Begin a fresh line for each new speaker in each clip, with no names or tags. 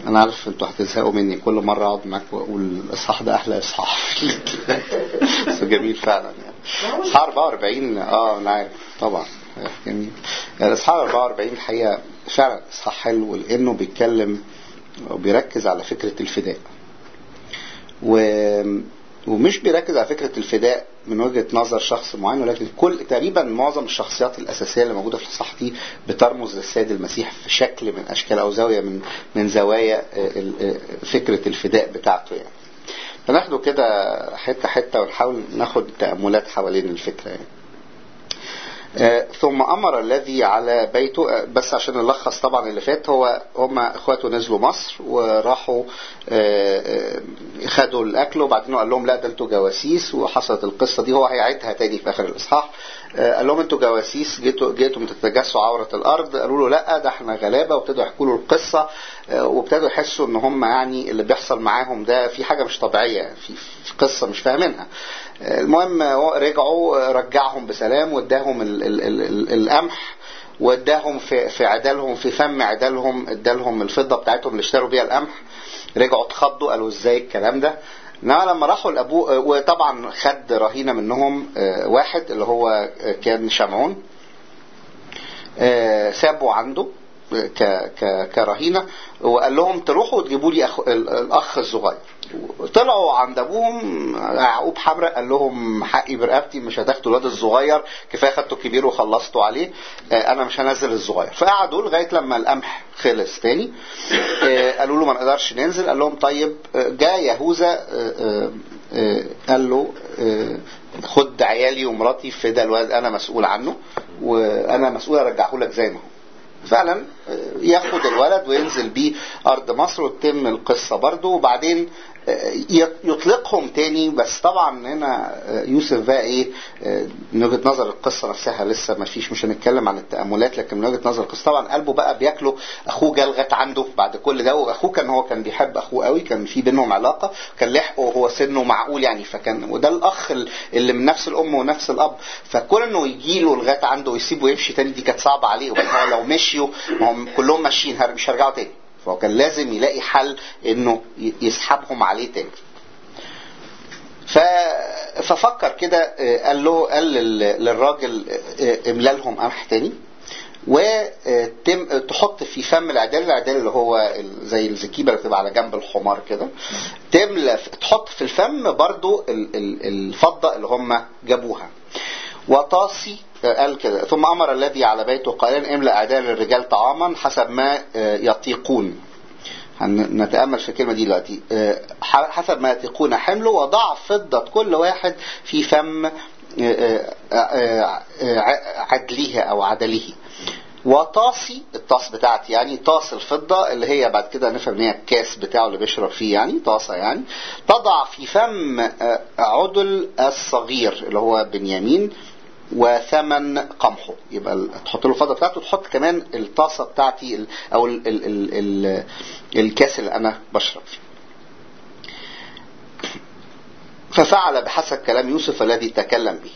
انا عارف انتوا هتزهقوا مني كل مره اقعد معاك واقول الاصحاح ده احلى اصحاح بس جميل فعلا يعني اصحاح 44 اه انا عارف طبعا جميل الاصحاح 44 الحقيقه فعلا اصحاح حلو لانه بيتكلم وبيركز على فكره الفداء و ومش بيركز على فكرة الفداء من وجهة نظر شخص معين ولكن كل تقريبا معظم الشخصيات الأساسية اللي موجودة في الإصحاح دي بترمز للسيد المسيح في شكل من أشكال أو زاوية من من زوايا فكرة الفداء بتاعته يعني. فناخده كده حتة حتة ونحاول ناخد تأملات حوالين الفكرة يعني. آه ثم امر الذي على بيته آه بس عشان نلخص طبعا اللي فات هو هم اخواته نزلوا مصر وراحوا آه خدوا الاكل وبعدين قال لهم لا ده انتوا جواسيس وحصلت القصه دي هو هيعيدها تاني في اخر الاصحاح قال لهم انتوا جواسيس جيتوا جيتوا تتجسوا عوره الارض قالوا له لا ده احنا غلابه وابتدوا يحكوا له القصه وابتدوا يحسوا ان هم يعني اللي بيحصل معاهم ده في حاجه مش طبيعيه في, في قصه مش فاهمينها المهم رجعوا رجعهم بسلام واداهم ال ال ال القمح واداهم في في عدالهم في فم عدالهم ادالهم الفضه بتاعتهم اللي اشتروا بيها القمح رجعوا اتخضوا قالوا ازاي الكلام ده انما لما راحوا لابوه وطبعا خد رهينه منهم واحد اللي هو كان شمعون سابوا عنده ك ك كرهينه وقال لهم تروحوا وتجيبوا لي أخ... الاخ الصغير طلعوا عند ابوهم يعقوب حمرق قال لهم حقي برقبتي مش هتاخدوا الواد الصغير كفايه خدتوا الكبير وخلصتوا عليه انا مش هنزل الصغير فقعدوا لغايه لما القمح خلص تاني قالوا له ما نقدرش ننزل قال لهم طيب جاء يهوذا قال له خد عيالي ومراتي في ده الواد انا مسؤول عنه وانا مسؤول ارجعه لك زي ما هو فعلا ياخد الولد وينزل بيه ارض مصر وتتم القصه برضه وبعدين يطلقهم تاني بس طبعا هنا يوسف بقى ايه من وجهه نظر القصه نفسها لسه ما فيش مش هنتكلم عن التاملات لكن من وجهه نظر القصه طبعا قلبه بقى بياكله اخوه جه لغايه عنده بعد كل ده واخوه كان هو كان بيحب اخوه قوي كان في بينهم علاقه كان لحقه وهو سنه معقول يعني فكان وده الاخ اللي من نفس الام ونفس الاب فكون انه يجي له لغايه عنده ويسيبه يمشي تاني دي كانت صعبه عليه وبعدين لو مشيوا ما هم كلهم ماشيين مش هيرجعوا تاني فهو كان لازم يلاقي حل انه يسحبهم عليه تاني ف... ففكر كده قال له قال للراجل املا لهم قمح تاني وتم تحط في فم العدال العدال اللي هو زي الزكيبه اللي بتبقى على جنب الحمار كده تملى تحط في الفم برضو الفضه اللي هم جابوها وطاسي قال كده ثم امر الذي على بيته قائلا املا اعدال الرجال طعاما حسب ما يطيقون نتامل في الكلمه دي دلوقتي حسب ما يطيقون حمله وضع فضه كل واحد في فم عدله او عدله وطاسي الطاس بتاعتي يعني طاس الفضة اللي هي بعد كده نفهم ان هي الكاس بتاعه اللي بيشرب فيه يعني طاسة يعني تضع في فم عدل الصغير اللي هو بنيامين وثمن قمحه يبقى تحط له الفضة بتاعته تحط كمان الطاسة بتاعتي او ال ال ال ال الكاس اللي انا بشرب فيه ففعل بحسب كلام يوسف الذي تكلم به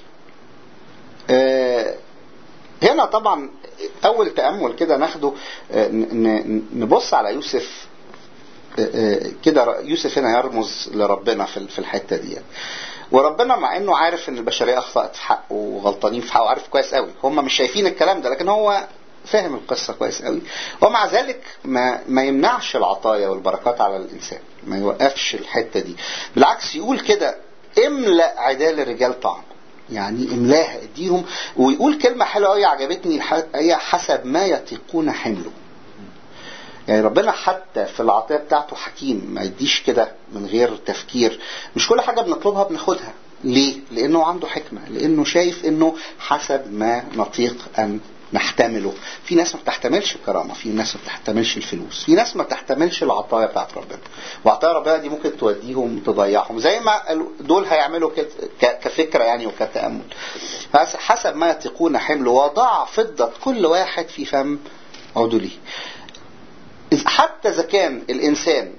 هنا طبعا اول تامل كده ناخده نبص على يوسف كده يوسف هنا يرمز لربنا في الحته دي وربنا مع انه عارف ان البشريه اخطات في حقه وغلطانين في حقه عارف كويس قوي هم مش شايفين الكلام ده لكن هو فاهم القصه كويس قوي ومع ذلك ما ما يمنعش العطايا والبركات على الانسان ما يوقفش الحته دي بالعكس يقول كده املا عدال الرجال طعم يعني املاها اديهم ويقول كلمه حلوه قوي عجبتني هي حسب ما يطيقون حمله يعني ربنا حتى في العطيه بتاعته حكيم ما يديش كده من غير تفكير مش كل حاجه بنطلبها بناخدها ليه لانه عنده حكمه لانه شايف انه حسب ما نطيق ان نحتمله في ناس ما بتحتملش الكرامه في ناس ما بتحتملش الفلوس في ناس ما بتحتملش العطايا بتاعت ربنا وعطايا ربنا دي ممكن توديهم تضيعهم زي ما دول هيعملوا كده كفكره يعني وكتامل حسب ما يطيقون حمله وضع فضه كل واحد في فم عدله حتى اذا كان الانسان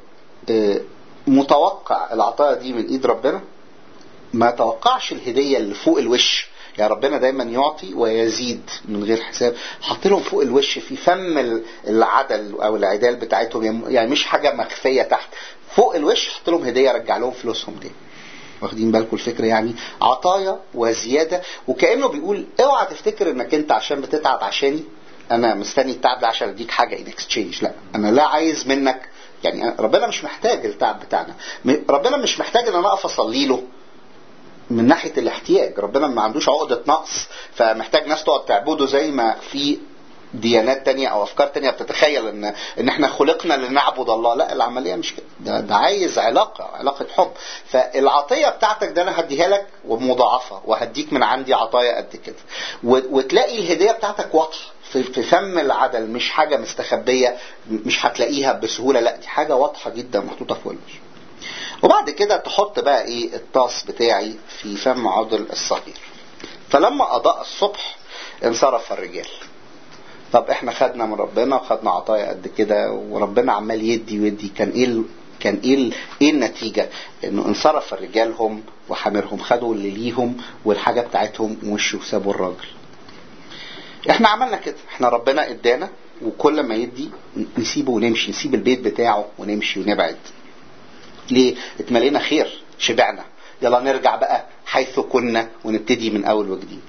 متوقع العطايا دي من ايد ربنا ما توقعش الهديه اللي فوق الوش يعني ربنا دايما يعطي ويزيد من غير حساب حط لهم فوق الوش في فم العدل او العدال بتاعتهم يعني مش حاجه مخفيه تحت فوق الوش حط لهم هديه رجع لهم فلوسهم دي واخدين بالكم الفكرة يعني عطايا وزيادة وكأنه بيقول اوعى تفتكر انك انت عشان بتتعب عشاني انا مستني التعب ده عشان اديك حاجة ان اكسشينج لا انا لا عايز منك يعني ربنا مش محتاج التعب بتاعنا ربنا مش محتاج ان انا اقف اصلي له من ناحية الاحتياج ربنا ما عندوش عقدة نقص فمحتاج ناس تقعد تعبده زي ما في ديانات تانية او افكار تانية بتتخيل ان ان احنا خلقنا لنعبد الله لا العملية مش كده ده, ده عايز علاقة علاقة حب فالعطية بتاعتك ده انا هديها لك ومضاعفة وهديك من عندي عطايا قد كده وتلاقي الهدية بتاعتك واضحة في, في فم العدل مش حاجة مستخبية مش هتلاقيها بسهولة لا دي حاجة واضحة جدا محطوطة في الوش وبعد كده تحط بقى ايه الطاس بتاعي في فم عضل الصغير فلما اضاء الصبح انصرف الرجال طب احنا خدنا من ربنا وخدنا عطايا قد كده وربنا عمال يدي ويدي كان ايه كان ايه ايه النتيجه؟ انه انصرف الرجال هم وحامرهم خدوا اللي ليهم والحاجه بتاعتهم ومشوا وسابوا الراجل. احنا عملنا كده احنا ربنا ادانا وكل ما يدي نسيبه ونمشي نسيب البيت بتاعه ونمشي ونبعد. ليه؟ اتملينا خير شبعنا يلا نرجع بقى حيث كنا ونبتدي من اول وجديد.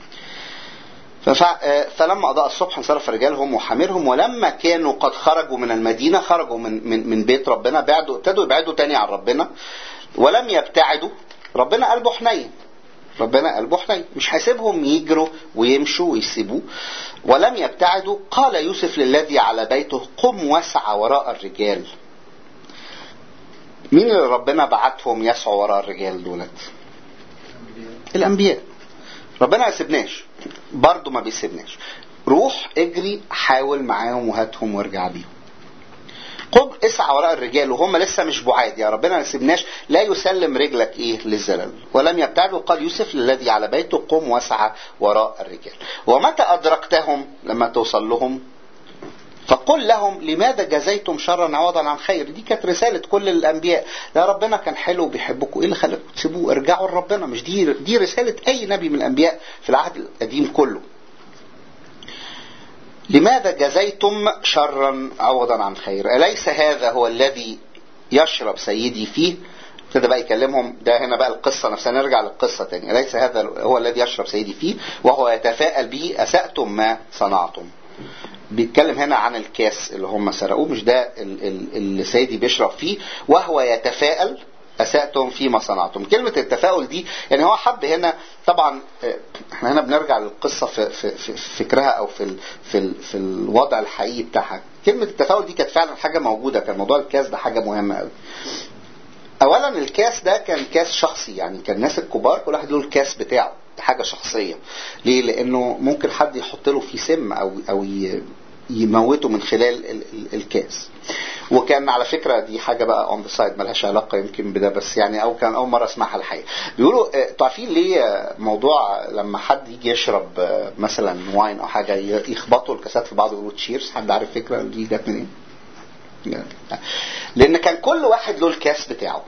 فلما أضاء الصبح انصرف رجالهم وحامرهم ولما كانوا قد خرجوا من المدينة خرجوا من, من, من بيت ربنا بعدوا ابتدوا يبعدوا تاني عن ربنا ولم يبتعدوا ربنا قلبه حنين ربنا قلبه حنين مش هيسيبهم يجروا ويمشوا ويسيبوه ولم يبتعدوا قال يوسف للذي على بيته قم واسعى وراء الرجال مين اللي ربنا بعتهم يسعوا وراء الرجال دولت الانبياء ربنا ما يسيبناش برضه ما بيسيبناش روح اجري حاول معاهم وهاتهم وارجع بيهم قم اسعى وراء الرجال وهم لسه مش بعاد يا ربنا ما يسيبناش لا يسلم رجلك ايه للزلل ولم يبتعدوا قال يوسف للذي على بيته قم واسعى وراء الرجال ومتى ادركتهم لما توصل لهم فقل لهم لماذا جزيتم شرا عوضا عن خير دي كانت رسالة كل الأنبياء يا ربنا كان حلو وبيحبكم إيه اللي خلاكم تسيبوه ارجعوا لربنا مش دي دي رسالة أي نبي من الأنبياء في العهد القديم كله لماذا جزيتم شرا عوضا عن خير أليس هذا هو الذي يشرب سيدي فيه ابتدى بقى يكلمهم ده هنا بقى القصة نفسها نرجع للقصة تاني أليس هذا هو الذي يشرب سيدي فيه وهو يتفاءل به أسأتم ما صنعتم بيتكلم هنا عن الكاس اللي هم سرقوه مش ده اللي سيدي بيشرب فيه وهو يتفاءل أسأتم فيما صنعتم كلمة التفاؤل دي يعني هو حب هنا طبعا احنا هنا بنرجع للقصة في, في, في فكرها أو في, ال في, ال في الوضع الحقيقي بتاعها كلمة التفاؤل دي كانت فعلا حاجة موجودة كان موضوع الكاس ده حاجة مهمة قوي اولا الكاس ده كان كاس شخصي يعني كان الناس الكبار كل واحد له الكاس بتاعه حاجه شخصيه ليه لانه ممكن حد يحط له فيه سم او او يموته من خلال الكاس وكان على فكره دي حاجه بقى اون ذا سايد ملهاش علاقه يمكن بده بس يعني او كان اول مره اسمعها الحقيقه بيقولوا انتوا عارفين ليه موضوع لما حد يجي يشرب مثلا واين او حاجه يخبطوا الكاسات في بعض ويقولوا تشيرز حد عارف فكره دي جت منين؟ لان كان كل واحد له الكاس بتاعه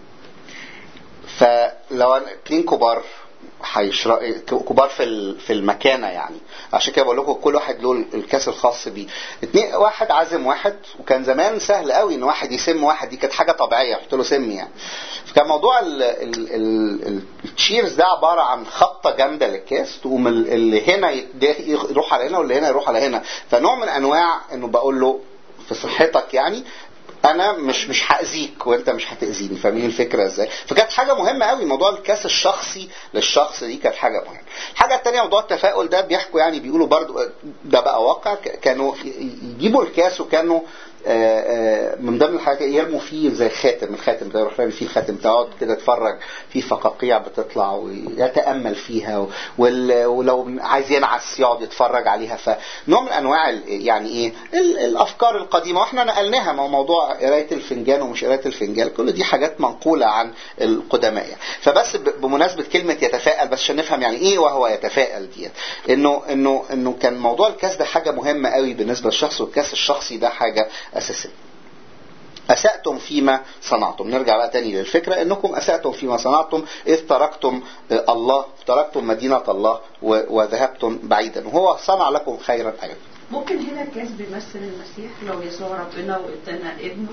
فلو اتنين كبار هيشرب كبار في في المكانه يعني عشان كده بقول لكم كل واحد له الكاس الخاص بيه اتنين واحد عازم واحد وكان زمان سهل قوي ان واحد يسم واحد دي كانت حاجه طبيعيه يحط له سم يعني فكان موضوع التشيرز ده عباره عن خبطه جامده للكاس تقوم اللي هنا يروح على هنا واللي هنا يروح على هنا فنوع من انواع انه بقول له في صحتك يعني انا مش مش هاذيك وانت مش هتاذيني فاهمين الفكره ازاي فكانت حاجه مهمه قوي موضوع الكاس الشخصي للشخص دي كانت حاجه مهمه الحاجه الثانيه موضوع التفاؤل ده بيحكوا يعني بيقولوا برضو ده بقى واقع كانوا يجيبوا الكاس وكانوا من ضمن الحاجات يرموا فيه زي خاتم الخاتم ده يروح رامي فيه الخاتم تقعد كده تتفرج في فقاقيع بتطلع ويتامل فيها ولو عايز ينعس يقعد يتفرج عليها فنوع من انواع يعني ايه الافكار القديمه واحنا نقلناها موضوع قرايه الفنجان ومش قرايه الفنجان كل دي حاجات منقوله عن القدماء يعني. فبس بمناسبه كلمه يتفائل بس عشان نفهم يعني ايه وهو يتفائل ديت انه انه انه كان موضوع الكاس ده حاجه مهمه قوي بالنسبه للشخص والكاس الشخصي ده حاجه أساسية أسأتم فيما صنعتم نرجع بقى تاني للفكرة أنكم أسأتم فيما صنعتم إذ تركتم الله تركتم مدينة الله وذهبتم بعيدا وهو صنع لكم خيرا أيضا
ممكن هنا الكاس بيمثل المسيح لو يسوع ربنا وابتنى ابنه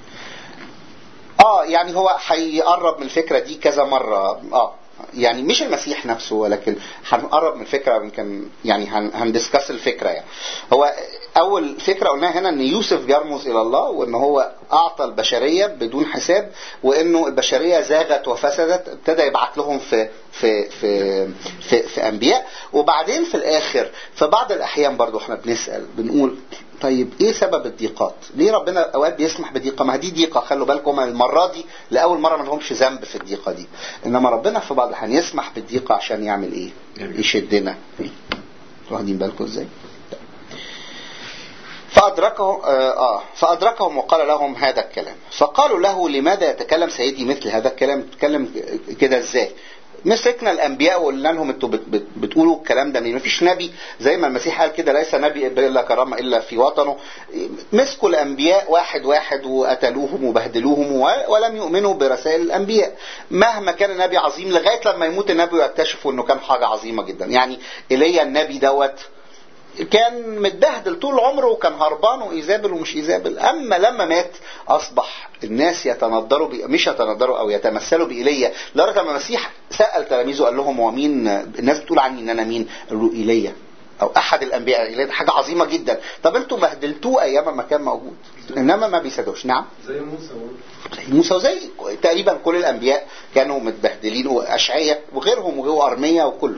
اه يعني هو هيقرب من الفكره دي كذا مره اه يعني مش المسيح نفسه ولكن هنقرب من الفكره يمكن يعني هندسكس الفكره يعني هو اول فكره قلناها هنا ان يوسف بيرمز الى الله وان هو اعطى البشريه بدون حساب وانه البشريه زاغت وفسدت ابتدى يبعت لهم في في في في, في انبياء وبعدين في الاخر في بعض الاحيان برضو احنا بنسال بنقول طيب ايه سبب الضيقات ليه ربنا اوقات بيسمح بضيقه ما دي ضيقه خلوا بالكم المره دي لاول مره ما لهمش ذنب في الضيقه دي انما ربنا في بعض الاحيان يسمح بالضيقه عشان يعمل ايه يشدنا فيه واخدين بالكم ازاي فأدركه آه فأدركهم وقال لهم هذا الكلام فقالوا له لماذا يتكلم سيدي مثل هذا الكلام تتكلم كده ازاي مسكنا الانبياء وقلنا لهم انتوا بت بت بتقولوا الكلام ده منين مفيش نبي زي ما المسيح قال كده ليس نبي الا كرامه الا في وطنه مسكوا الانبياء واحد واحد وقتلوهم وبهدلوهم ولم يؤمنوا برسائل الانبياء مهما كان النبي عظيم لغايه لما يموت النبي ويكتشفوا انه كان حاجه عظيمه جدا يعني ايليا النبي دوت كان متبهدل طول عمره وكان هربان وايزابل ومش ايزابل اما لما مات اصبح الناس يتنظروا بي مش يتنظروا او يتمثلوا بايليا لدرجه لما المسيح سال تلاميذه قال لهم هو مين الناس بتقول عني ان انا مين؟ قالوا ايليا او احد الانبياء ايليا حاجه عظيمه جدا طب انتوا بهدلتوه ايام ما كان موجود انما ما بيصدقوش نعم
زي موسى
زي موسى وزي تقريبا كل الانبياء كانوا متبهدلين واشعياء وغيرهم وهو ارميا وكله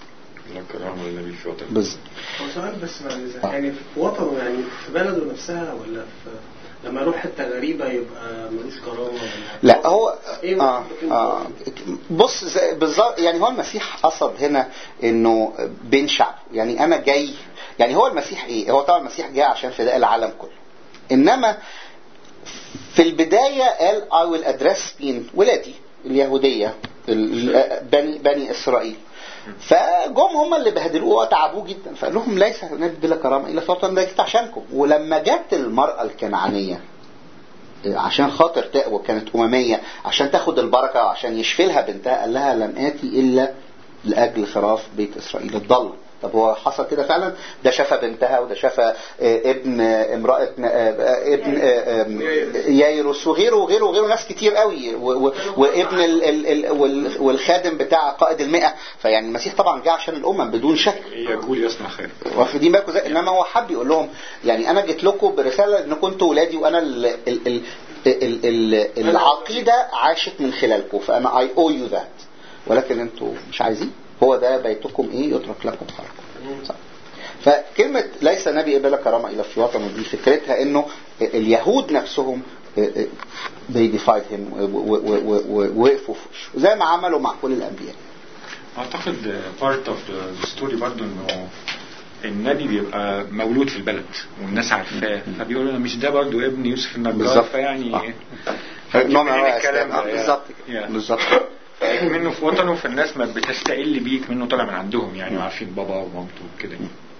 بالظبط
هو سؤال بس يعني في وطنه يعني في بلده نفسها ولا في لما يروح حته غريبه يبقى ملوش كرامه
لا هو إيه آه آه بص بالظبط يعني هو المسيح قصد هنا انه بين شعب يعني انا جاي يعني هو المسيح ايه هو طبعا المسيح جاي عشان فداء العالم كله انما في البدايه قال I will address مين ولادي اليهوديه بني بني اسرائيل فجم هم اللي بهدلوه وتعبوه جدا فقال لهم ليس نبي بلا كرامه الا سلطان ده جيت عشانكم ولما جت المراه الكنعانيه عشان خاطر تقوى كانت امميه عشان تاخد البركه وعشان يشفي لها بنتها قال لها لم اتي الا لاجل خراف بيت اسرائيل الضل طب هو حصل كده فعلا ده شفى بنتها وده شفى ابن امرأة ابن يايروس وغيره وغيره وغيره ناس كتير قوي وابن والخادم بتاع قائد المئة فيعني المسيح طبعا جه عشان الأمم بدون شك
يقول يصنع خير
واخدين بالكم زي انما هو حب يقول لهم يعني انا جيت لكم برساله ان كنتوا ولادي وانا ال ال ال ال ال العقيده عاشت من خلالكم فانا اي او يو ذات ولكن انتوا مش عايزين هو ده بيتكم ايه يترك لكم خلقكم فكلمة ليس نبي بلا كرامة إلا في وطنه دي فكرتها إنه اليهود نفسهم they defied him ووقفوا في وشه زي ما عملوا مع كل الأنبياء
أعتقد part of the story برضو إنه النبي بيبقى مولود في البلد والناس عارفاه فبيقولوا انا مش ده برضو ابن يوسف النجار فيعني
نوع من انواع الكلام بالظبط بالظبط
منه في وطنه فالناس ما بتستقل بيك منه طالع من عندهم يعني وعارفين بابا ومامته وكده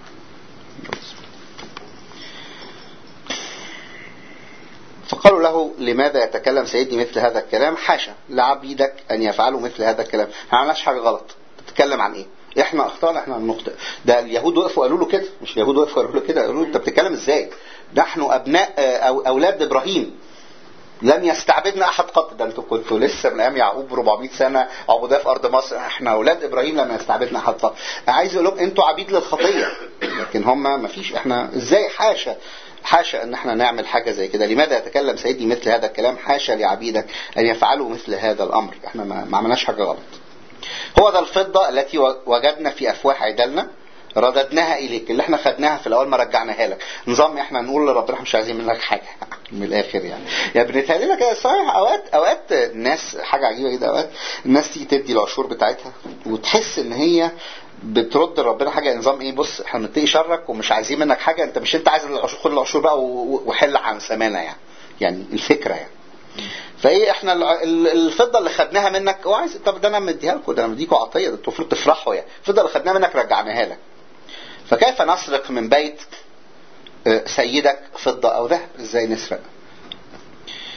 فقالوا له لماذا يتكلم سيدي مثل هذا الكلام حاشا لعبيدك ان يفعلوا مثل هذا الكلام ما عملناش حاجه غلط تتكلم عن ايه احنا اخطانا احنا نخطئ ده اليهود وقفوا قالوا له كده مش اليهود وقفوا قالوا له كده قالوا له انت بتتكلم ازاي نحن ابناء أو اولاد ابراهيم لم يستعبدنا احد قط ده انتوا كنتوا لسه من ايام يعقوب 400 سنه عبوديه في ارض مصر احنا اولاد ابراهيم لم يستعبدنا احد قط عايز اقول لهم انتوا عبيد للخطيه لكن هم ما فيش احنا ازاي حاشا حاشا ان احنا نعمل حاجه زي كده لماذا يتكلم سيدي مثل هذا الكلام حاشا لعبيدك ان يفعلوا مثل هذا الامر احنا ما عملناش حاجه غلط هو ده الفضه التي وجدنا في افواه عدلنا رددناها اليك اللي احنا خدناها في الاول ما رجعناها لك نظام احنا نقول لربنا مش عايزين منك حاجه من الاخر يعني يا بنتها لنا كده صحيح اوقات اوقات الناس حاجه عجيبه جدا اوقات الناس تيجي تدي العشور بتاعتها وتحس ان هي بترد لربنا حاجه نظام ايه بص احنا بنتقي شرك ومش عايزين منك حاجه انت مش انت عايز العشور خد العشور بقى وحل عن سمانه يعني يعني الفكره يعني فايه احنا الفضه اللي خدناها منك هو عايز طب ده انا مديها لكم ده انا مديكم عطيه ده انتوا المفروض تفرحوا يعني الفضه اللي خدناها منك رجعناها لك فكيف نسرق من بيت سيدك فضة أو ذهب ازاي نسرق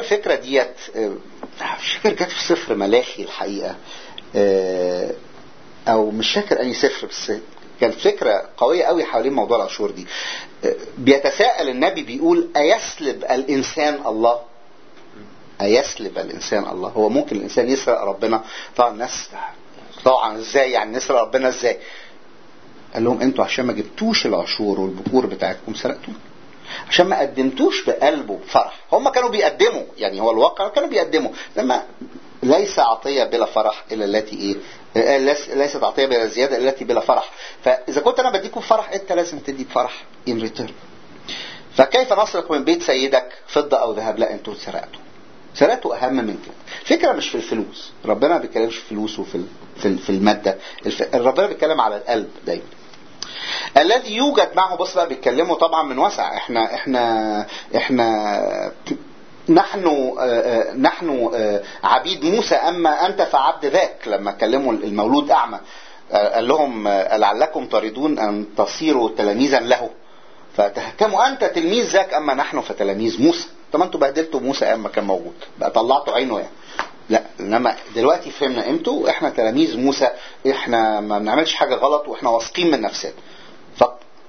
الفكره ديت آه، مش فاكر جت في سفر ملاخي الحقيقه آه، او مش فاكر اي سفر بس كانت فكره قويه قوي حوالين موضوع العشور دي آه، بيتساءل النبي بيقول ايسلب الانسان الله ايسلب الانسان الله هو ممكن الانسان يسرق ربنا طبعا الناس طبعا ازاي يعني نسرق ربنا ازاي قال لهم انتوا عشان ما جبتوش العشور والبكور بتاعتكم سرقتوه عشان ما قدمتوش بقلبه بفرح هم كانوا بيقدموا يعني هو الواقع كانوا بيقدموا لما ليس عطية بلا فرح إلا التي إيه آه، ليس- ليست عطية بلا زيادة إلا التي بلا فرح فإذا كنت أنا بديكم بفرح أنت لازم تدي بفرح in return فكيف نسرق من بيت سيدك فضة أو ذهب لا أنتوا سرقتوا سرقته اهم من كده الفكره مش في الفلوس ربنا ما بيتكلمش في الفلوس وفي ال- في ال- في الماده الف... ربنا بيتكلم على القلب دايما الذي يوجد معه بص بقى بيتكلموا طبعا من وسع احنا احنا احنا نحن آه، آه، نحن آه، عبيد موسى اما انت فعبد ذاك لما كلموا المولود اعمى آه، قال لهم آه، لعلكم تريدون ان تصيروا تلاميذا له فتهكموا انت تلميذ ذاك اما نحن فتلاميذ موسى طب ما انتوا بهدلتوا موسى ايام ما كان موجود بقى طلعتوا عينه يعني لا انما دلوقتي فهمنا قيمته واحنا تلاميذ موسى احنا ما بنعملش حاجه غلط واحنا واثقين من نفسنا ف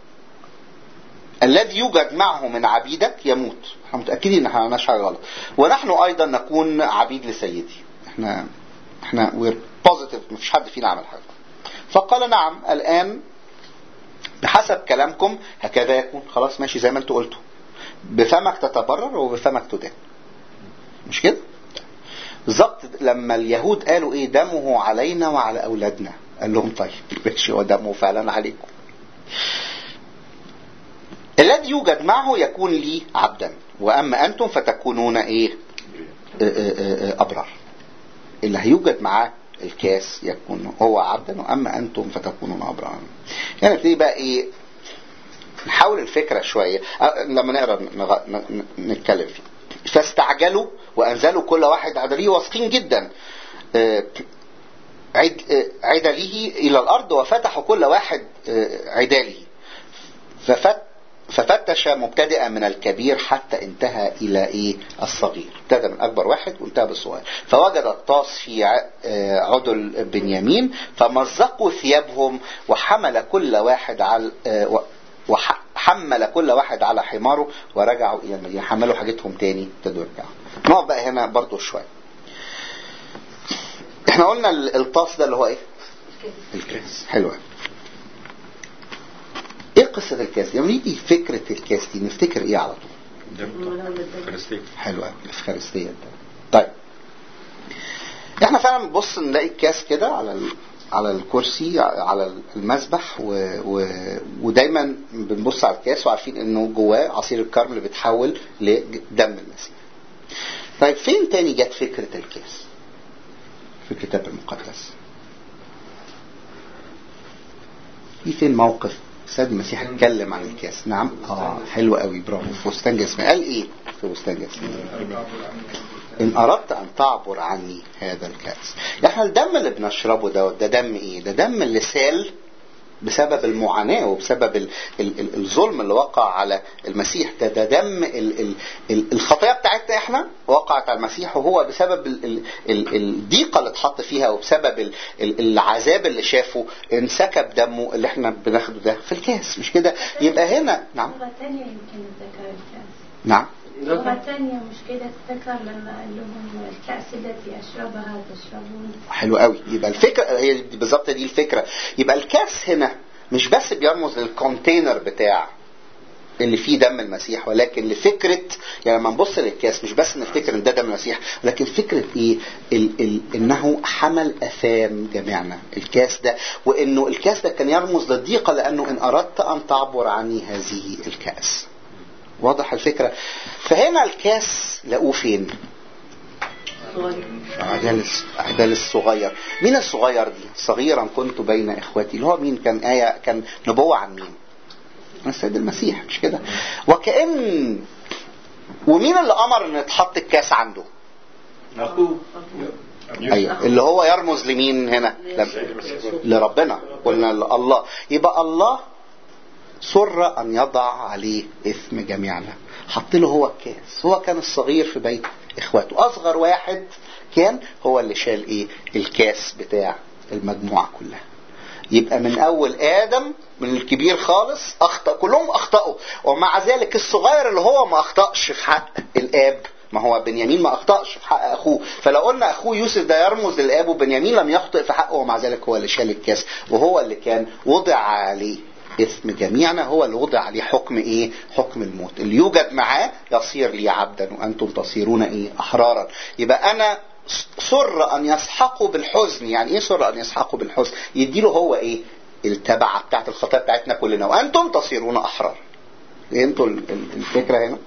الذي يوجد معه من عبيدك يموت احنا متاكدين ان احنا ما عملناش حاجه غلط ونحن ايضا نكون عبيد لسيدي احنا احنا وير بوزيتيف مفيش حد فينا عمل حاجه فقال نعم الان بحسب كلامكم هكذا يكون خلاص ماشي زي ما انتوا قلتوا بفمك تتبرر وبفمك تدان مش كده بالظبط لما اليهود قالوا ايه دمه علينا وعلى اولادنا قال لهم طيب ماشي هو دمه فعلا عليكم الذي يوجد معه يكون لي عبدا واما انتم فتكونون ايه آه، آه، آه، ابرار اللي هيوجد معاه الكاس يكون هو عبدا واما انتم فتكونون ابرارا يعني نبتدي بقى ايه نحاول الفكره شويه أه، لما نقرا نغ- ن- ن- نتكلم فيه فاستعجلوا وانزلوا كل واحد عدليه واثقين جدا آه، عد آه، عدله الى الارض وفتحوا كل واحد آه، عداله ففت ففتش مبتدئا من الكبير حتى انتهى الى ايه الصغير ابتدى من اكبر واحد وانتهى بالصغير فوجد الطاس في ع- آه، عدل بنيامين فمزقوا ثيابهم وحمل كل واحد على آه، و- وحمل كل واحد على حماره ورجعوا الى المدينه حملوا حاجتهم تاني ابتدوا يرجعوا نقعد بقى هنا برضو شويه احنا قلنا ال- الطاس ده اللي هو ايه الكاس حلو أوي. ايه قصه الكاس دي لما نيجي فكره الكاس دي نفتكر ايه على طول
فلسطين
حلو قوي الافخارستيه ده طيب احنا فعلا بنبص نلاقي الكاس كده على ال... على الكرسي على المسبح و... و... ودايما بنبص على الكاس وعارفين انه جواه عصير الكرم اللي بيتحول لدم المسيح طيب فين تاني جت فكرة الكاس في الكتاب المقدس في فين موقف السيد المسيح اتكلم عن الكاس نعم اه حلو قوي برافو في بستان جسمي قال ايه في بستان جسمي ان اردت ان تعبر عني هذا الكاس احنا الدم اللي بنشربه ده ده دم ايه ده دم اللي سال بسبب المعاناة وبسبب ال ال ال الظلم اللي وقع على المسيح ده ده دم ال ال ال الخطايا بتاعتنا احنا وقعت على المسيح وهو بسبب ال ال ال الضيقة اللي اتحط فيها وبسبب ال ال العذاب اللي شافه انسكب دمه اللي احنا بناخده ده في الكاس مش كده يبقى هنا نعم
لغة تانية يمكن الذكاء الكأس
نعم
لغة تانية مش كده تذكر لما قال لهم الكأس التي أشربها تشربون
حلو قوي يبقى الفكره هي دي- بالظبط دي الفكره يبقى الكاس هنا مش بس بيرمز للكونتينر بتاع اللي فيه دم المسيح ولكن لفكره يعني لما نبص للكاس مش بس نفتكر ان ده دم المسيح ولكن فكره ايه ال ال انه حمل اثام جميعنا الكاس ده وانه الكاس ده كان يرمز للضيقه لانه ان اردت ان تعبر عني هذه الكاس واضح الفكره فهنا الكاس لقوه فين عدال عدال الصغير مين الصغير دي صغيرا كنت بين اخواتي اللي هو مين كان آية كان نبوة عن مين عن السيد المسيح مش كده وكأن ومين اللي امر ان يتحط الكاس عنده
اخوه
ايوه اللي هو يرمز لمين هنا لم- لربنا قلنا الله يبقى الله سر أن يضع عليه إثم جميعنا حط له هو الكاس هو كان الصغير في بيت إخواته أصغر واحد كان هو اللي شال إيه الكاس بتاع المجموعة كلها يبقى من أول آدم من الكبير خالص أخطأ كلهم أخطأوا ومع ذلك الصغير اللي هو ما أخطأش في حق الآب ما هو بنيامين ما أخطأش في حق أخوه فلو قلنا أخوه يوسف ده يرمز للآب وبنيامين لم يخطئ في حقه ومع ذلك هو اللي شال الكاس وهو اللي كان وضع عليه اسم جميعنا هو اللي وضع عليه حكم ايه حكم الموت اللي يوجد معاه يصير لي عبدا وانتم تصيرون ايه احرارا يبقى انا سر ان يسحقوا بالحزن يعني ايه سر ان يسحقوا بالحزن يديله هو ايه التبعة بتاعت الخطايا بتاعتنا كلنا وانتم تصيرون احرار انتوا الفكرة هنا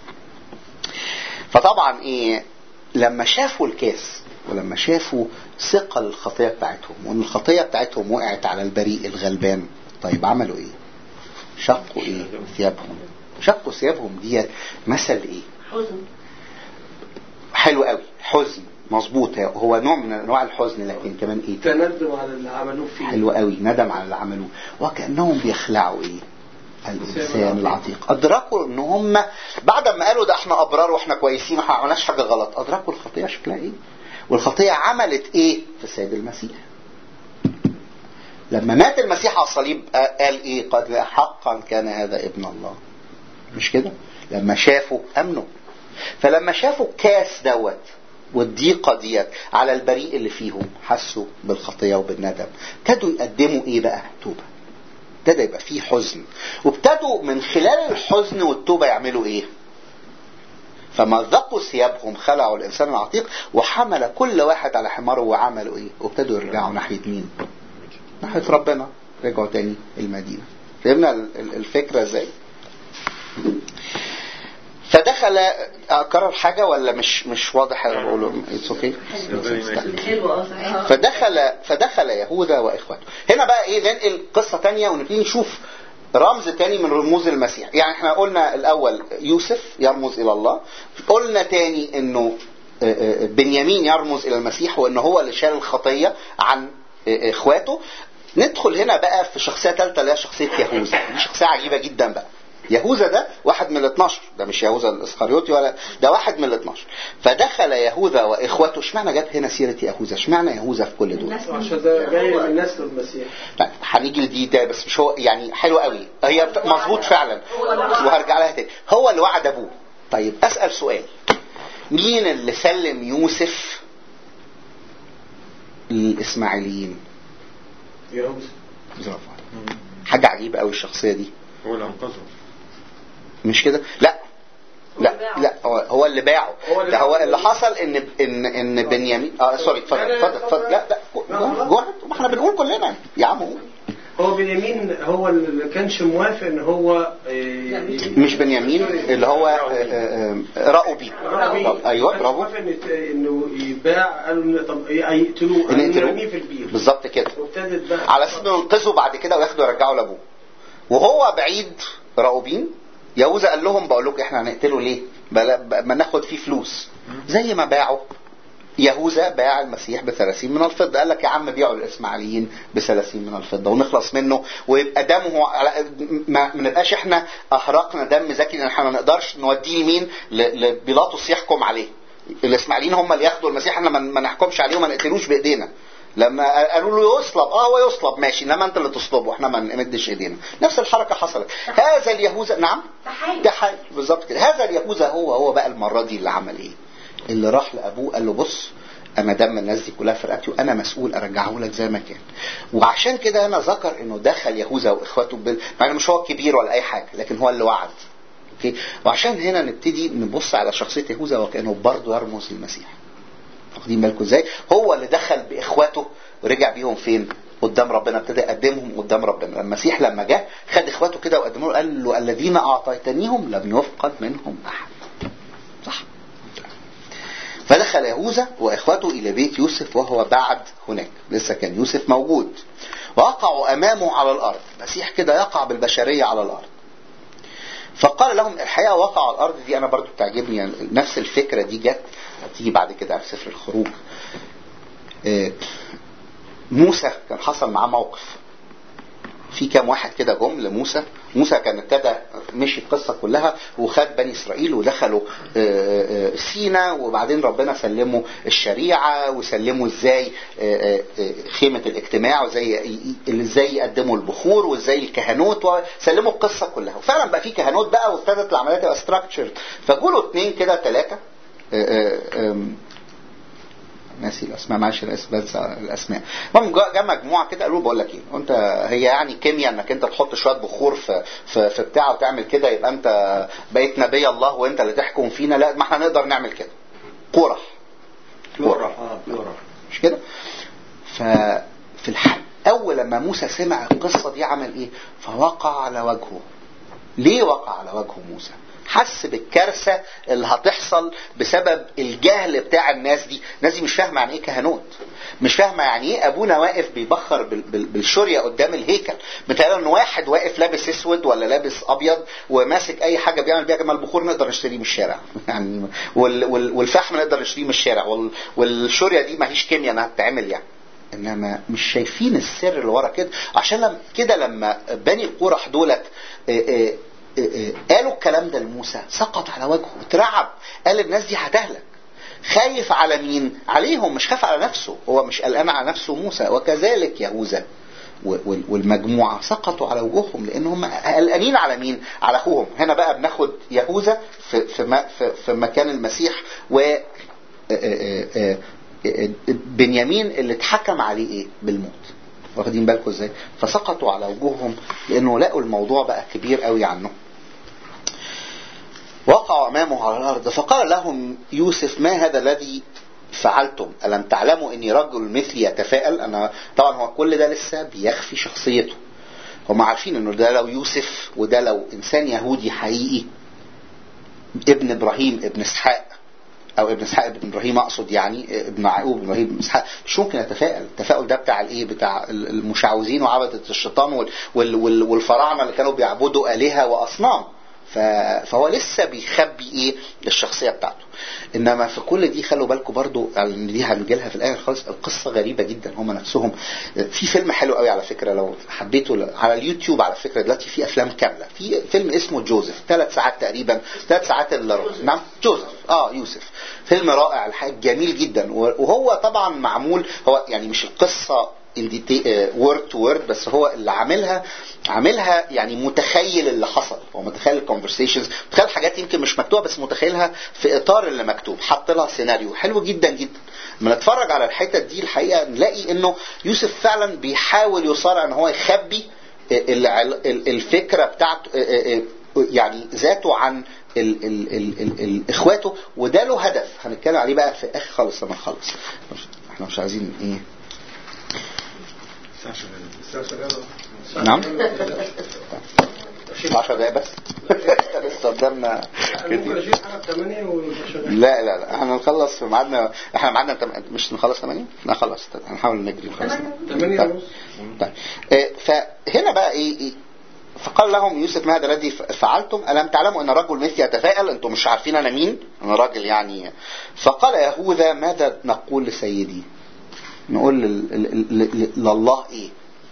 فطبعا ايه لما شافوا الكاس ولما شافوا ثقل الخطية بتاعتهم وان الخطية بتاعتهم وقعت على البريء الغلبان طيب عملوا ايه شقوا ايه ثيابهم شقوا ثيابهم ديت مثل ايه
حزن
حلو قوي حزن مظبوط هو نوع من انواع الحزن لكن كمان ايه
تندم على اللي عملوه فيه
حلو قوي ندم على اللي عملوه وكانهم بيخلعوا ايه الانسان العتيق ادركوا ان هم بعد ما قالوا ده احنا ابرار واحنا كويسين واحنا ما عملناش حاجه غلط ادركوا الخطيه شكلها ايه والخطيه عملت ايه في السيد المسيح لما مات المسيح على الصليب قال ايه قد حقا كان هذا ابن الله مش كده لما شافوا امنوا فلما شافوا الكاس دوت والضيقه ديت على البريء اللي فيهم حسوا بالخطيه وبالندم ابتدوا يقدموا ايه بقى توبه ابتدى يبقى فيه حزن وابتدوا من خلال الحزن والتوبه يعملوا ايه فمزقوا ثيابهم خلعوا الانسان العتيق وحمل كل واحد على حماره وعملوا ايه وابتدوا يرجعوا ناحيه مين ناحيه ربنا رجعوا تاني المدينه فهمنا الفكره ازاي فدخل اكرر حاجه ولا مش مش واضح اقوله اتس اوكي
حلو اه صحيح
فدخل فدخل يهوذا واخوته هنا بقى ايه ننقل قصه تانية ونبتدي نشوف رمز تاني من رموز المسيح يعني احنا قلنا الاول يوسف يرمز الى الله قلنا تاني انه بنيامين يرمز الى المسيح وان هو اللي شال الخطيه عن اخواته ندخل هنا بقى في شخصيه ثالثه اللي هي شخصيه يهوذا دي شخصيه عجيبه جدا بقى يهوذا ده واحد من ال 12 ده مش يهوذا الاسخريوطي ولا ده واحد من ال 12 فدخل يهوذا واخوته اشمعنى جاب هنا سيره يهوذا اشمعنى يهوذا في كل دول
عشان ده جاي من نسل المسيح
لا هنيجي لدي ده بس مش هو يعني حلو قوي هي مظبوط فعلا وهرجع لها تاني هو اللي وعد ابوه طيب اسال سؤال مين اللي سلم يوسف للاسماعيليين
يهوذا
برافو حاجه عجيبه قوي الشخصيه دي
هو اللي انقذه
مش كده لا لا لا هو, هو اللي باعه ده هو اللي حصل ان ان ان بنيامين اه سوري اتفضل اتفضل اتفضل لا لا جوه ما احنا بنقول كلنا يا عم قول
هو بنيامين هو اللي كانش موافق ان هو
مش بنيامين اللي هو راؤوبي ايوه برافو
موافق انه يباع قالوا طب يقتلوه نرميه في البير
بالظبط كده
وابتدت بقى
على اساس انه ينقذوا بعد كده وياخدوا يرجعوا لابوه وهو بعيد راؤوبين يهوذا قال لهم بقول لكم احنا هنقتله ليه؟ ما ناخد فيه فلوس زي ما باعوا يهوذا باع المسيح ب 30 من الفضه قال لك يا عم بيعوا الاسماعيليين ب 30 من الفضه ونخلص منه ويبقى دمه ما نبقاش احنا احرقنا دم زكي لان احنا ما نقدرش نوديه لمين؟ لبيلاطس يحكم عليه الاسماعيليين هم اللي ياخدوا المسيح احنا ما نحكمش عليه وما نقتلوش بايدينا لما قالوا له يصلب اه هو يصلب ماشي انما انت اللي تصلبه احنا ما نمدش ايدينا نفس الحركه حصلت هذا اليهوذا نعم تحايل بالظبط كده هذا اليهوذا هو هو بقى المره دي اللي عمل ايه اللي راح لابوه قال له بص انا دم الناس دي كلها في رقبتي وانا مسؤول ارجعه لك زي ما كان وعشان كده انا ذكر انه دخل يهوذا واخواته بال... مع انه مش هو الكبير ولا اي حاجه لكن هو اللي وعد اوكي وعشان هنا نبتدي نبص على شخصيه يهوذا وكانه برضه يرمز للمسيح واخدين بالكم ازاي هو اللي دخل باخواته ورجع بيهم فين قدام ربنا ابتدى يقدمهم قدام ربنا المسيح لما جه خد اخواته كده وقدموا له قال له الذين اعطيتنيهم لم يفقد منهم احد صح فدخل يهوذا واخواته الى بيت يوسف وهو بعد هناك لسه كان يوسف موجود وقعوا امامه على الارض المسيح كده يقع بالبشريه على الارض فقال لهم الحقيقه وقع على الارض دي انا برضو بتعجبني يعني نفس الفكره دي جت هتيجي بعد كده في سفر الخروج موسى كان حصل معاه موقف في كام واحد كده جم لموسى موسى كان ابتدى مشي القصة كلها وخد بني إسرائيل ودخلوا آه، آه، سينا وبعدين ربنا سلموا الشريعة وسلموا ازاي آه، آه، خيمة الاجتماع وزي ازاي يقدموا البخور وازاي الكهنوت وسلموا القصة كلها وفعلا بقى في كهنوت بقى وابتدت العمليات تبقى ستراكشرد فجولوا اتنين كده ثلاثة ناسي الاسماء معلش الاسم بس الاسماء المهم جا جا مجموعه كده قالوا له بقول لك ايه انت هي يعني كيمياء انك انت تحط شويه بخور في في, في بتاع وتعمل كده يبقى انت بقيت نبي الله وانت اللي تحكم فينا لا ما احنا نقدر نعمل كده قرح
بلورا اه بلورا
مش كده ففي الحق اول لما موسى سمع القصه دي عمل ايه فوقع على وجهه ليه وقع على وجهه موسى حس بالكارثة اللي هتحصل بسبب الجهل بتاع الناس دي الناس دي مش فاهمة يعني ايه كهنوت مش فاهمة يعني ايه ابونا واقف بيبخر بال- بال- بالشورية قدام الهيكل متهيألي ان واحد واقف لابس اسود ولا لابس ابيض وماسك اي حاجة بيعمل بيها جمال بخور نقدر نشتريه من الشارع يعني وال وال والفحم نقدر نشتريه من الشارع وال والشورية دي ما هيش كيمياء انها تتعمل يعني انما مش شايفين السر اللي ورا كده عشان لما كده لما بني القرح دولت آه، آه، آه، آه، قالوا الكلام ده لموسى سقط على وجهه اترعب قال الناس دي هتهلك خايف على مين عليهم مش خاف على نفسه هو مش قلقان على نفسه موسى وكذلك يهوذا و- وال- والمجموعة سقطوا على وجوههم لأن هم قلقانين على مين على أخوهم هنا بقى بناخد يهوذا في, في, ما- في, في مكان المسيح و آه، آه، آه، آه، بنيامين اللي اتحكم عليه ايه بالموت واخدين بالكم ازاي فسقطوا على وجوههم لانه لقوا الموضوع بقى كبير قوي عنه وقعوا امامه على الارض فقال لهم يوسف ما هذا الذي فعلتم ألم تعلموا أني رجل مثلي يتفائل أنا طبعا هو كل ده لسه بيخفي شخصيته هم عارفين أنه ده لو يوسف وده لو إنسان يهودي حقيقي ابن إبراهيم ابن إسحاق او ابن اسحاق ابن ابراهيم اقصد يعني ابن يعقوب ابن ابراهيم ابن اسحاق مش ممكن يتفائل التفاؤل ده بتاع الايه بتاع المشعوذين وعبدة الشيطان وال وال وال والفراعنه اللي كانوا بيعبدوا الهه واصنام ف- فهو لسه بيخبي ايه الشخصيه بتاعته انما في كل دي خلوا بالكم برضو ان دي هنجي لها في الاخر خالص القصه غريبه جدا هم نفسهم في فيلم حلو قوي على فكره لو حبيته على اليوتيوب على فكره دلوقتي في افلام كامله في فيلم اسمه جوزيف ثلاث ساعات تقريبا ثلاث ساعات الا ربع نعم جوزيف اه يوسف فيلم رائع الحقيقه جميل جدا وهو طبعا معمول هو يعني مش القصه وورد تو وورد بس هو اللي عاملها عاملها يعني متخيل اللي حصل هو متخيل الكونفرسيشنز متخيل حاجات يمكن مش مكتوبه بس متخيلها في اطار اللي مكتوب حط لها سيناريو حلو جدا جدا لما نتفرج على الحتت دي الحقيقه نلاقي انه يوسف فعلا بيحاول يصارع ان هو يخبي العل- ال- الفكره بتاعته يعني ذاته عن ال ال ال ال ال اخواته وده له هدف هنتكلم عليه بقى في اخر خالص لما نخلص احنا مش عايزين ايه نعم 10 دقايق بس لسه قدامنا
ممكن
كتير
اشيل حاجه ب 8 ومش
لا لا لا احنا نخلص في ميعادنا احنا ميعادنا تم- مش نخلص 8 لا خلاص هنحاول نجري نخلص
8
طيب.
ونص
طيب آه، فهنا بقى ايه, إيه فقال لهم يوسف ما هذا الذي ف- فعلتم ألم تعلموا أن رجل مثلي يتفائل أنتم مش عارفين أنا مين أنا راجل يعني فقال يهوذا ماذا نقول لسيدي نقول لل- لل- لل- لله إيه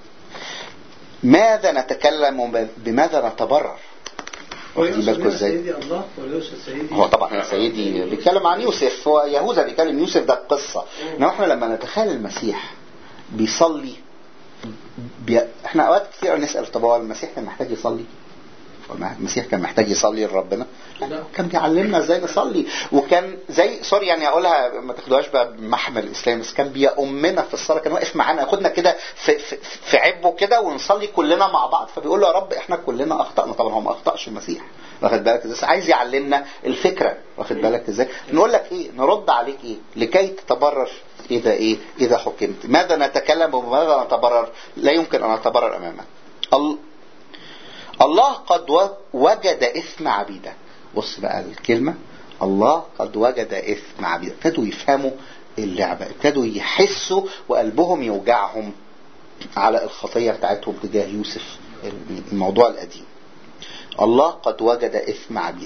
ماذا نتكلم وب- بماذا نتبرر واخدين
ويوسف
بالكم
هنا
ازاي
سيدي الله ويوسف سيدي
هو طبعا سيدي بيتكلم عن يوسف هو يهوذا بيتكلم يوسف ده القصة انما احنا لما نتخيل المسيح بيصلي بي... احنا اوقات كتير نسأل طب هو المسيح كان محتاج يصلي هو المسيح كان محتاج يصلي لربنا لا، كان بيعلمنا ازاي نصلي وكان زي سوري يعني اقولها ما تاخدوهاش بقى بمحمل الاسلام بس كان بيأمنا في الصلاه كان واقف معانا ياخدنا كده في, في, في عبه كده ونصلي كلنا مع بعض فبيقول له يا رب احنا كلنا اخطانا طبعا هو ما اخطاش المسيح واخد بالك ازاي بس عايز يعلمنا الفكره واخد بالك ازاي نقول لك ايه نرد عليك ايه لكي تتبرر اذا ايه اذا حكمت ماذا نتكلم وماذا نتبرر لا يمكن ان نتبرر امامك ال- الله قد و- وجد إثم عبيده بص بقى الكلمة الله قد وجد إثم عبيده ابتدوا يفهموا اللعبة ابتدوا يحسوا وقلبهم يوجعهم على الخطية بتاعتهم تجاه يوسف الموضوع القديم الله قد وجد إثم عبيدك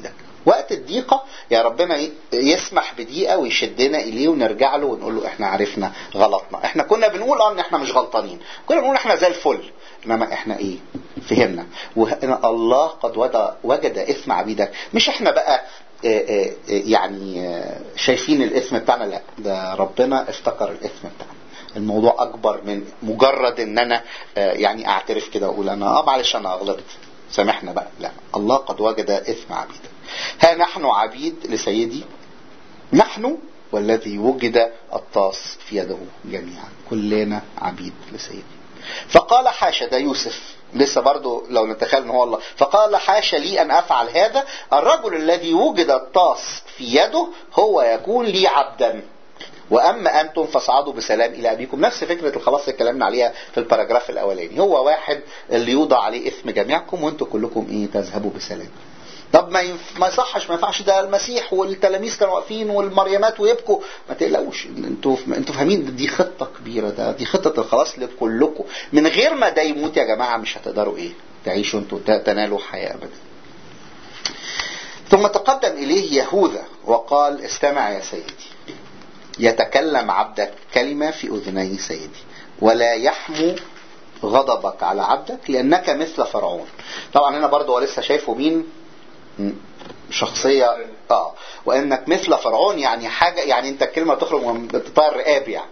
وقت الضيقة يا ربنا ي- يسمح بضيقة ويشدنا إليه ونرجع له ونقول له احنا عرفنا غلطنا احنا كنا بنقول اه ان احنا مش غلطانين كنا بنقول احنا زي الفل انما احنا ايه فهمنا وهنا الله قد وجد, وجد اثم عبيدك مش احنا بقى آه، آه، آه، يعني آه، شايفين الاثم بتاعنا لا ده ربنا افتكر الاثم بتاعنا الموضوع اكبر من مجرد ان انا آه، يعني اعترف كده واقول انا اه معلش انا غلطت سامحنا بقى لا الله قد وجد اثم عبيدك ها نحن عبيد لسيدي نحن والذي وجد الطاس في يده جميعا كلنا عبيد لسيدي فقال حاشا ده يوسف لسه برضو لو نتخيل ان هو الله فقال حاشا لي ان افعل هذا الرجل الذي وجد الطاس في يده هو يكون لي عبدا واما انتم فاصعدوا بسلام الى ابيكم نفس فكره الخلاص اللي اتكلمنا عليها في الباراجراف الاولاني هو واحد اللي يوضع عليه اثم جميعكم وانتم كلكم ايه تذهبوا بسلام طب ما ينف... ما يصحش ما ينفعش ده المسيح والتلاميذ كانوا واقفين والمريمات ويبكوا ما تقلقوش انتوا انتوا فاهمين دي خطه كبيره ده دي خطه الخلاص لكلكم من غير ما ده يموت يا جماعه مش هتقدروا ايه تعيشوا انتوا ت- تنالوا حياه ابدا ثم تقدم اليه يهوذا وقال استمع يا سيدي يتكلم عبدك كلمه في اذني سيدي ولا يحمو غضبك على عبدك لانك مثل فرعون طبعا هنا برضه هو لسه شايفه مين شخصية اه وانك مثل فرعون يعني حاجة يعني انت الكلمة بتخرج من اطار الرقاب يعني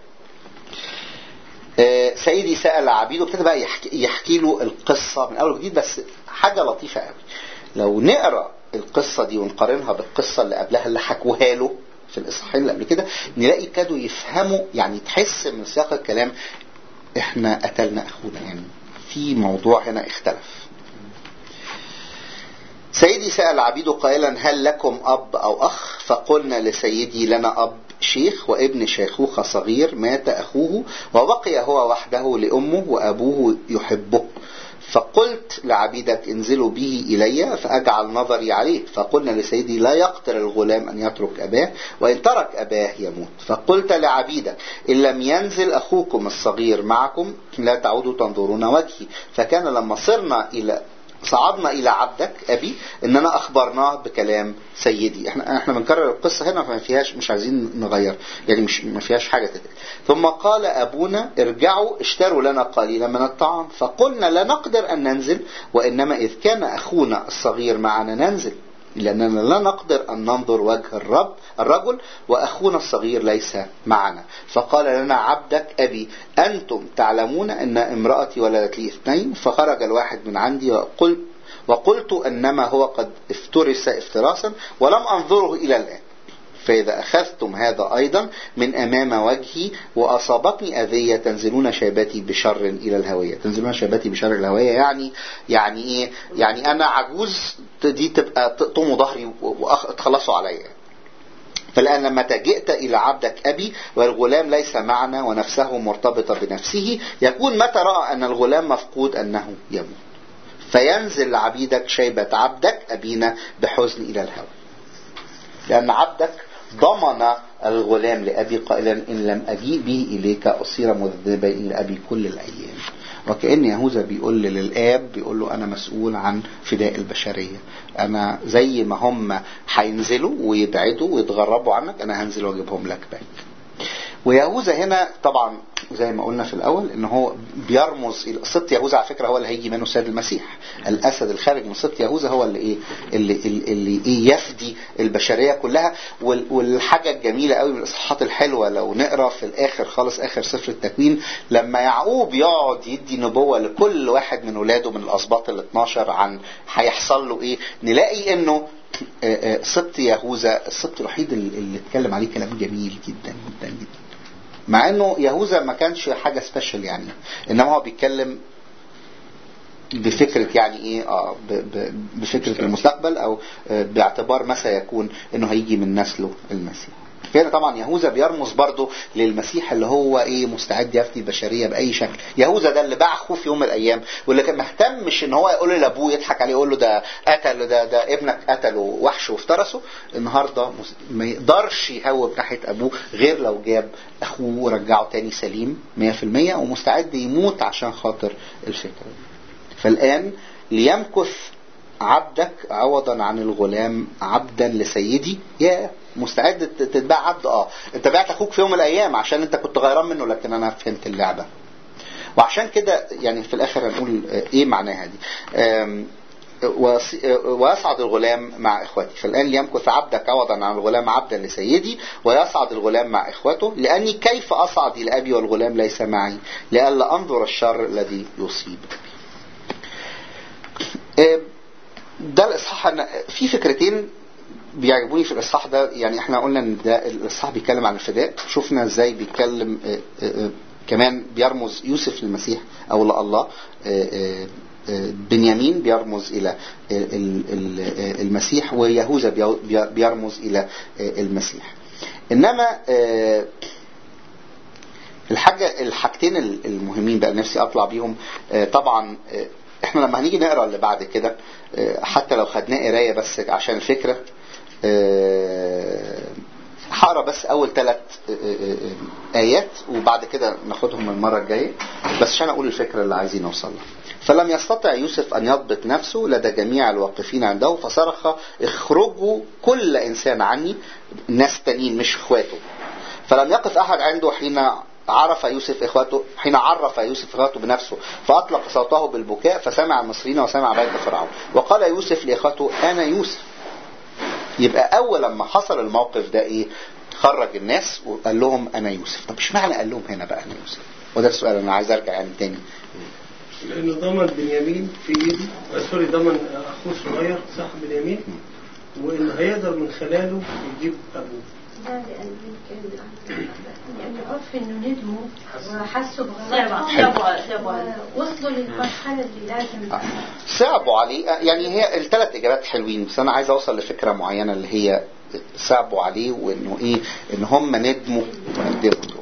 آه، سيدي سأل عبيده ابتدى بقى يحكي, يحكي له القصة من اول وجديد بس حاجة لطيفة قوي لو نقرا القصة دي ونقارنها بالقصة اللي قبلها اللي حكوها له في الاصحاحين اللي قبل كده نلاقي كادوا يفهموا يعني تحس من سياق الكلام احنا قتلنا اخونا يعني في موضوع هنا اختلف سيدي سأل عبيده قائلا هل لكم أب أو أخ فقلنا لسيدي لنا أب شيخ وابن شيخوخة صغير مات أخوه وبقي هو وحده لأمه وأبوه يحبه فقلت لعبيدك انزلوا به إلي فأجعل نظري عليه فقلنا لسيدي لا يقتل الغلام أن يترك أباه وإن ترك أباه يموت فقلت لعبيدك إن لم ينزل أخوكم الصغير معكم لا تعودوا تنظرون وجهي فكان لما صرنا إلى صعدنا الى عبدك ابي اننا اخبرناه بكلام سيدي احنا احنا بنكرر القصه هنا فما فيهاش مش عايزين نغير يعني مش ما فيهاش حاجه تتقال ثم قال ابونا ارجعوا اشتروا لنا قليلا من الطعام فقلنا لا نقدر ان ننزل وانما اذ كان اخونا الصغير معنا ننزل لأننا لا نقدر أن ننظر وجه الرب الرجل وأخونا الصغير ليس معنا فقال لنا عبدك أبي أنتم تعلمون أن امرأتي ولدت لي اثنين فخرج الواحد من عندي وقلت وقلت أنما هو قد افترس افتراسا ولم أنظره إلى الآن فإذا أخذتم هذا أيضا من أمام وجهي وأصابتني أذية تنزلون شيبتي بشر إلى الهوية تنزلون شيبتي بشر الهوية يعني يعني إيه يعني أنا عجوز دي تبقى تقطموا ظهري وتخلصوا عليا فالآن لما جئت إلى عبدك أبي والغلام ليس معنا ونفسه مرتبطة بنفسه يكون متى رأى أن الغلام مفقود أنه يموت فينزل عبيدك شيبة عبدك أبينا بحزن إلى الهوى لأن عبدك ضمن الغلام لأبي قائلا إن لم أجيء به إليك أصير مذنبا إلى أبي كل الأيام وكأن يهوذا بيقول للآب بيقول له أنا مسؤول عن فداء البشرية أنا زي ما هم هينزلوا ويبعدوا ويتغربوا عنك أنا هنزل وأجيبهم لك باك ويهوذا هنا طبعا زي ما قلنا في الاول ان هو بيرمز الى سبط يهوذا على فكره هو اللي هيجي منه السيد المسيح الاسد الخارج من سبط يهوذا هو اللي ايه اللي اللي ايه يفدي البشريه كلها والحاجه الجميله قوي من الاصحاحات الحلوه لو نقرا في الاخر خالص اخر سفر التكوين لما يعقوب يقعد يدي نبوه لكل واحد من ولاده من الاسباط ال 12 عن هيحصل له ايه نلاقي انه سبط يهوذا السبط الوحيد اللي اتكلم عليه كلام جميل جدا جدا جدا مع انه يهوذا ما كانش حاجه سبيشال يعني انما هو بيتكلم بفكره يعني ايه اه بفكره المستقبل او باعتبار ما سيكون انه هيجي من نسله المسيح هنا طبعا يهوذا بيرمز برضه للمسيح اللي هو ايه مستعد يفتي البشريه باي شكل يهوذا ده اللي باع اخوه في يوم من الايام واللي كان مهتمش ان هو يقول لابوه يضحك عليه يقول له ده قتل ده ده ابنك قتله وحش وافترسه النهارده ما يقدرش يهوب ناحيه ابوه غير لو جاب اخوه ورجعه تاني سليم 100% ومستعد يموت عشان خاطر الفكره فالان ليمكث عبدك عوضا عن الغلام عبدا لسيدي يا مستعد تتباع عبد اه انت بعت اخوك في يوم من الايام عشان انت كنت غيران منه لكن انا فهمت اللعبة وعشان كده يعني في الاخر هنقول ايه معناها دي ويصعد الغلام مع اخوته فالان ليمكث عبدك عوضا عن الغلام عبدا لسيدي ويصعد الغلام مع اخوته لاني كيف اصعد الى ابي والغلام ليس معي لئلا انظر الشر الذي يصيب ده الاصحاح في فكرتين بيعجبوني في الاصحاح ده يعني احنا قلنا ان ده الاصحاح بيتكلم عن الفداء شفنا ازاي بيتكلم كمان بيرمز يوسف للمسيح او لله بنيامين بيرمز إلى المسيح ويهوذا بيرمز إلى المسيح إنما الحاجة الحاجتين المهمين بقى نفسي أطلع بيهم طبعا احنا لما هنيجي نقرا اللي بعد كده حتى لو خدناه قرايه بس عشان الفكره هقرا بس اول ثلاث ايات وبعد كده ناخدهم المره الجايه بس عشان اقول الفكره اللي عايزين نوصل لها فلم يستطع يوسف أن يضبط نفسه لدى جميع الواقفين عنده فصرخ اخرجوا كل إنسان عني ناس تانيين مش إخواته فلم يقف أحد عنده حين عرف يوسف إخواته حين عرف يوسف إخواته بنفسه فأطلق صوته بالبكاء فسمع المصريين وسمع بيت فرعون وقال يوسف لإخواته أنا يوسف يبقى أول لما حصل الموقف ده إيه خرج الناس وقال لهم أنا يوسف طب اشمعنى قال لهم هنا بقى أنا يوسف وده السؤال أنا عايز أرجع يعني تاني
لأنه ضمن بنيامين في إيدي سوري ضمن أخوه الصغير صاحب بنيامين وإنه هيقدر من خلاله يجيب أبوه
لا لأن يمكن لأن عرف إنه ندموا وحسوا بغلطهم وصلوا للمرحلة اللي لازم
صعبوا عليه يعني هي الثلاث إجابات حلوين بس أنا عايز أوصل لفكرة معينة اللي هي صعبوا عليه وإنه إيه إن هم ندموا وندموا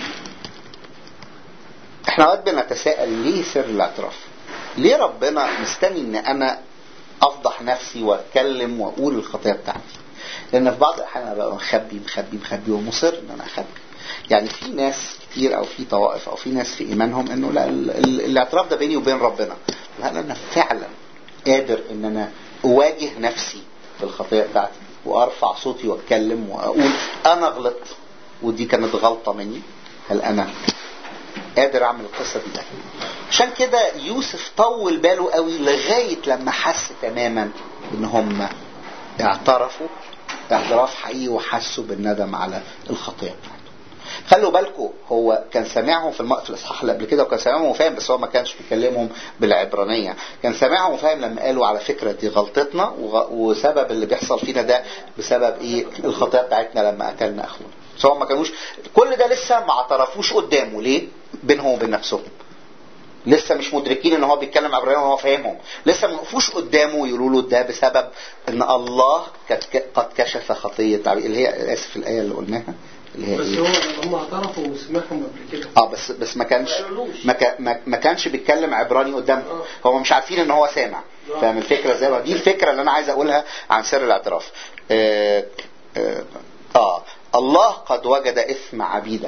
احنا اوقات بنتساءل ليه سر الاعتراف ليه ربنا مستني ان انا افضح نفسي واتكلم واقول الخطيه بتاعتي لان في بعض الاحيان انا ببقى مخبي مخبي مخبي ومصر ان انا اخبي يعني في ناس كتير او في طوائف او في ناس في ايمانهم انه لا الاعتراف ده بيني وبين ربنا لا انا فعلا قادر ان انا اواجه نفسي بالخطيه بتاعتي وارفع صوتي واتكلم واقول انا غلطت ودي كانت غلطه مني هل انا قادر اعمل القصة دي عشان كده يوسف طول باله قوي لغاية لما حس تماما ان هم اعترفوا اعتراف حقيقي وحسوا بالندم على الخطية بتاعته خلوا بالكم هو كان سامعهم في, الم... في الاصحاح اللي قبل كده وكان سامعهم وفاهم بس هو ما كانش بيكلمهم بالعبرانيه كان سامعهم وفاهم لما قالوا على فكره دي غلطتنا وغ... وسبب اللي بيحصل فينا ده بسبب ايه الخطيه بتاعتنا لما قتلنا اخونا سواء ما كانوش كل ده لسه ما اعترفوش قدامه ليه بينهم وبين نفسهم لسه مش مدركين ان هو بيتكلم عبراني وهو فاهمهم لسه ما وقفوش قدامه يقولوا له ده بسبب ان الله قد كشف خطيه اللي هي اسف الايه اللي قلناها اللي هي
بس هو هم اعترفوا وسمعهم قبل كده
اه بس بس ما كانش ما, كا ما, ما كانش بيتكلم عبراني قدامهم هم مش عارفين ان هو سامع فاهم الفكره ازاي دي الفكره اللي انا عايز اقولها عن سر الاعتراف آه, آه, اه الله قد وجد اثم عبيدك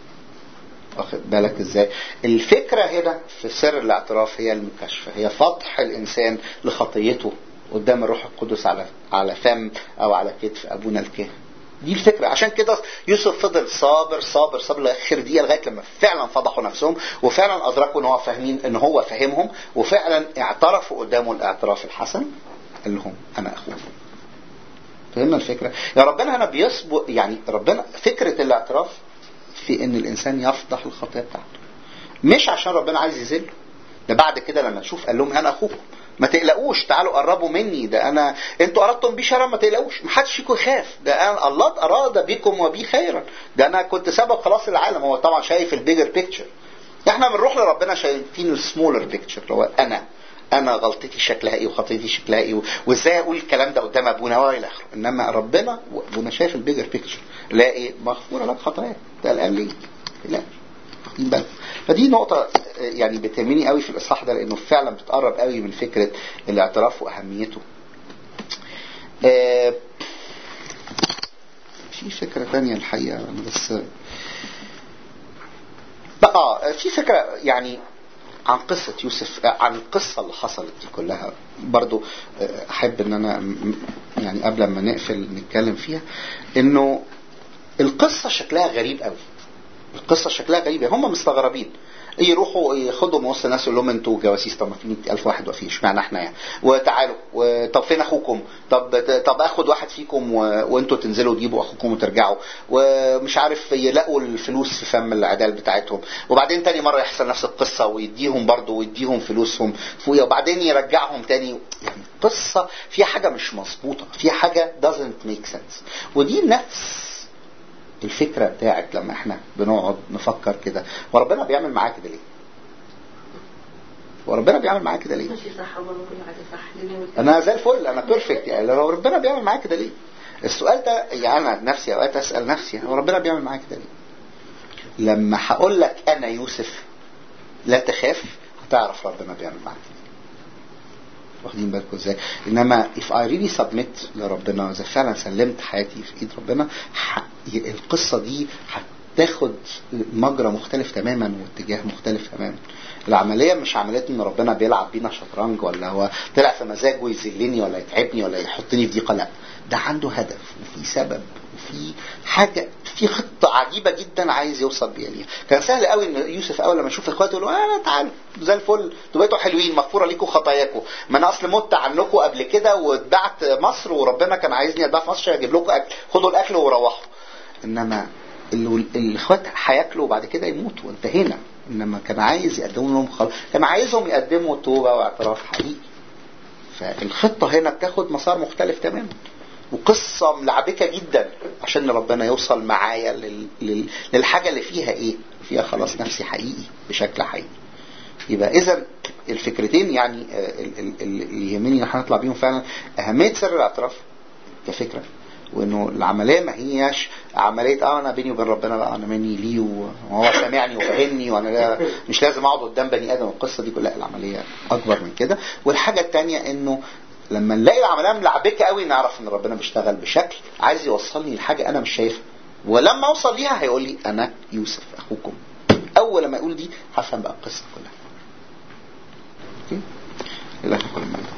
واخد بالك ازاي الفكرة هنا في سر الاعتراف هي المكاشفة هي فتح الانسان لخطيته قدام الروح القدس على على فم او على كتف ابونا الكاهن دي الفكرة عشان كده يوسف فضل صابر صابر صابر لاخر دقيقة لغاية لما فعلا فضحوا نفسهم وفعلا ادركوا ان هو فاهمين ان هو فاهمهم وفعلا اعترفوا قدامه الاعتراف الحسن اللي هم انا اخوهم فهمنا الفكرة يا ربنا هنا بيصبر يعني ربنا فكرة الاعتراف في ان الانسان يفضح الخطيئة بتاعته مش عشان ربنا عايز يذله ده بعد كده لما تشوف قال لهم انا اخوكم ما تقلقوش تعالوا قربوا مني ده انا انتوا اردتم بي شرا ما تقلقوش ما حدش فيكم يخاف ده أنا الله اراد بكم وبي خيرا ده انا كنت سبب خلاص العالم هو طبعا شايف البيجر بيكتشر احنا بنروح لربنا شايفين السمولر بيكتشر اللي هو انا انا غلطتي شكلها ايه وخطيتي شكلها ايه وازاي اقول الكلام ده قدام ابونا والى اخره انما ربنا ابونا شايف البيجر بيكتشر لا ايه مغفوره لك خطاياك ده الان ليه لا واخدين بالك فدي نقطة يعني بتهمني قوي في الإصحاح ده لأنه فعلا بتقرب قوي من فكرة الاعتراف وأهميته. آه في فكرة ثانية الحقيقة بس بقى في فكرة يعني عن قصة يوسف عن القصة اللي حصلت دي كلها برضو أحب أن أنا يعني قبل ما نقفل نتكلم فيها أنه القصة شكلها غريب قوي القصة شكلها غريب هم مستغربين يروحوا ياخدوا من وسط الناس يقول لهم انتوا جواسيس طب ما في 100000 واحد واقفين اشمعنى احنا يعني وتعالوا طب فين اخوكم طب طب اخد واحد فيكم و... وانتوا تنزلوا تجيبوا اخوكم وترجعوا ومش عارف يلاقوا الفلوس في فم العدال بتاعتهم وبعدين تاني مره يحصل نفس القصه ويديهم برضه ويديهم فلوسهم فوقيها وبعدين يرجعهم تاني يعني قصه فيها حاجه مش مظبوطه فيها حاجه doesn't make sense ودي نفس الفكرة بتاعت لما احنا بنقعد نفكر كده وربنا بيعمل معاك كده ليه وربنا بيعمل معاك كده ليه
ماشي صح والله كل حاجه صح لأن
انا زي الفل انا بيرفكت يعني لو ربنا بيعمل معاك كده ليه السؤال ده يعني انا نفسي اوقات اسال نفسي هو ربنا بيعمل معاك كده ليه لما هقول لك انا يوسف لا تخاف هتعرف ربنا بيعمل معاك كده واخدين بالكم ازاي انما if I really submit لربنا اذا فعلا سلمت حياتي في ايد ربنا ح... القصه دي هتاخد مجرى مختلف تماما واتجاه مختلف تماما العمليه مش عمليه ان ربنا بيلعب بينا شطرنج ولا هو طلع في مزاجه يذلني ولا يتعبني ولا يحطني في ضيقه لا ده عنده هدف وفي سبب وفي حاجه في خطه عجيبه جدا عايز يوصل بيها ليها كان سهل قوي ان يوسف اول لما يشوف اخواته يقول له اه تعالوا زي الفل انتوا بقيتوا حلوين مغفوره ليكم خطاياكم ما انا اصل مت عنكم قبل كده واتبعت مصر وربنا كان عايزني اتباع في مصر اجيب لكم اكل خدوا الاكل وروحوا انما الاخوات هياكلوا وبعد كده يموتوا انتهينا انما كان عايز يقدموا لهم خلاص كان عايزهم يقدموا توبه واعتراف حقيقي فالخطه هنا بتاخد مسار مختلف تماما وقصة ملعبكة جدا عشان ربنا يوصل معايا لل... لل... للحاجة اللي فيها ايه فيها خلاص نفسي حقيقي بشكل حقيقي يبقى اذا الفكرتين يعني اللي يهمني ان احنا نطلع بيهم فعلا اهمية سر الاعتراف كفكرة وانه العمليه ما هياش عمليه اه انا بيني وبين ربنا بقى انا مني ليه وهو سامعني وفاهمني وانا لا مش لازم اقعد قدام بني ادم القصه دي كلها العمليه اكبر من كده والحاجه الثانيه انه لما نلاقي العمليه ملعبكه قوي نعرف ان ربنا بيشتغل بشكل عايز يوصلني لحاجه انا مش شايفها ولما اوصل ليها هيقول لي انا يوسف اخوكم اول لما يقول دي هفهم بقى القصه كلها اوكي الى كل